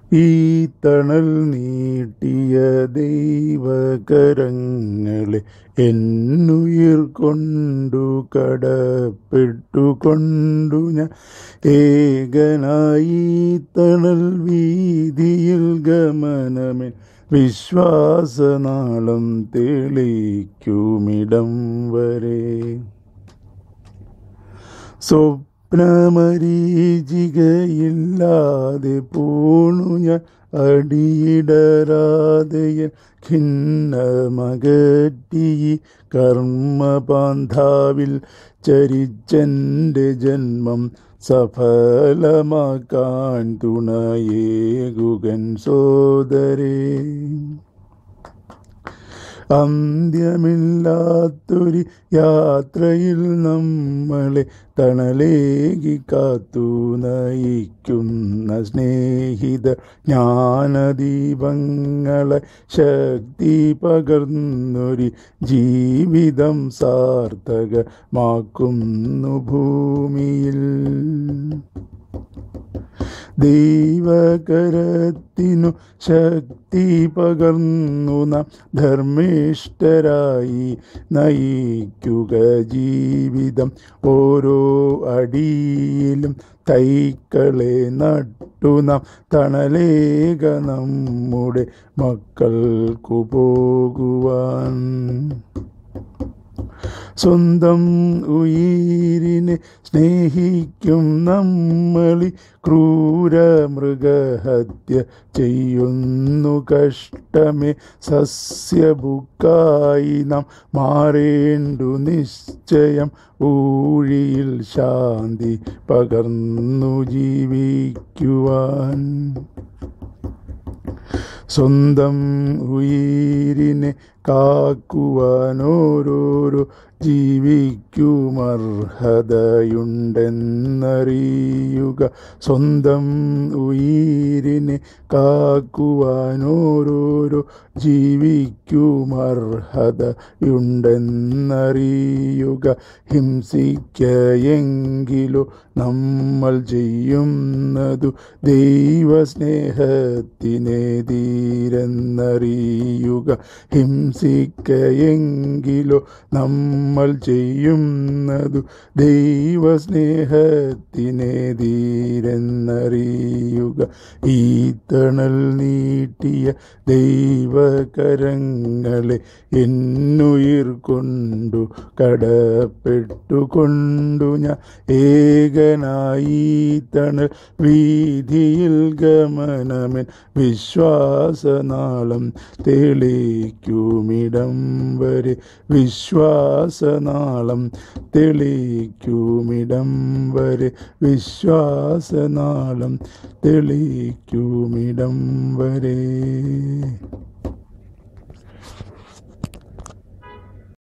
ഈ തണൽ നീട്ടിയ ദൈവകരങ്ങളെ എന്നുയിർ കൊണ്ടു കടപ്പെട്ടു കൊണ്ടു ഞാൻ ഏകനായി തണൽ വീതിയിൽ ഗമനമേ വിശ്വാസനാളം തെളിക്കുമിടം വരെ സ്വപ്നമരീചികയില്ലാതെ പോണു ഞാൻ അടിയിടരാതെയൻ ഖിന്നമകറ്റി കർമ്മപാന്താവിൽ ചരിച്ചെൻ്റെ ജന്മം സഫലമാക്കാൻ തുണയേകുകൻ സോദരേ അന്ത്യമില്ലാത്തൊരു യാത്രയിൽ നമ്മളെ തണലേകി കാത്തു നയിക്കുന്ന സ്നേഹിത ജ്ഞാനദീപങ്ങളെ ശക്തി പകർന്നൊരു ജീവിതം സാർത്ഥകമാക്കുന്നു ഭൂമിയിൽ ദൈവകരത്തിനു ശക്തി പകർന്നു നാം ധർമ്മിഷ്ഠരായി നയിക്കുക ജീവിതം ഓരോ അടിയിലും തൈക്കളെ നട്ടു നാം തണലേക നമ്മുടെ മക്കൾക്കു പോകുവാൻ സ്വന്തം ഉയിരിനെ സ്നേഹിക്കും നമ്മളി ക്രൂര മൃഗഹത്യ ചെയ്യുന്നു കഷ്ടമേ സസ്യബുക്കായി നാം മാറേണ്ടു നിശ്ചയം ഊഴിയിൽ ശാന്തി പകർന്നു ജീവിക്കുവാൻ സ്വന്തം ഉയിരിനെ കാക്കുവാനോരോരോ ജീവിക്കുമർഹതയുണ്ടെന്നറിയുക സ്വന്തം ഉയിരിനെ കാക്കുവാനോരോരോ ജീവിക്കുമർഹതയുണ്ടെന്നറിയുക ഹിംസിക്കയെങ്കിലോ നമ്മൾ ചെയ്യുന്നതു ദൈവസ്നേഹത്തിനെതിരെന്നറിയുക ഹിംസിക്കയെങ്കിലോ നമ്മൾ ചെയ്യുന്നതു ദൈവസ്നേഹത്തിനെതിരെന്നറിയുക ഈ തണൽ നീട്ടിയ ദൈവകരങ്ങളെ എന്നുയിർ കൊണ്ടു കടപ്പെട്ടു കൊണ്ടു ഞാൻ ഏകനായി തണൽ വീതിയിൽ ഗമനമൻ വിശ്വാസനാളം തെളിക്കുമിടം വരെ വിശ്വാസനാളം തെളിക്കുമിടം വരെ വിശ്വാസനാളം തെളിക്കുമിടം വരെ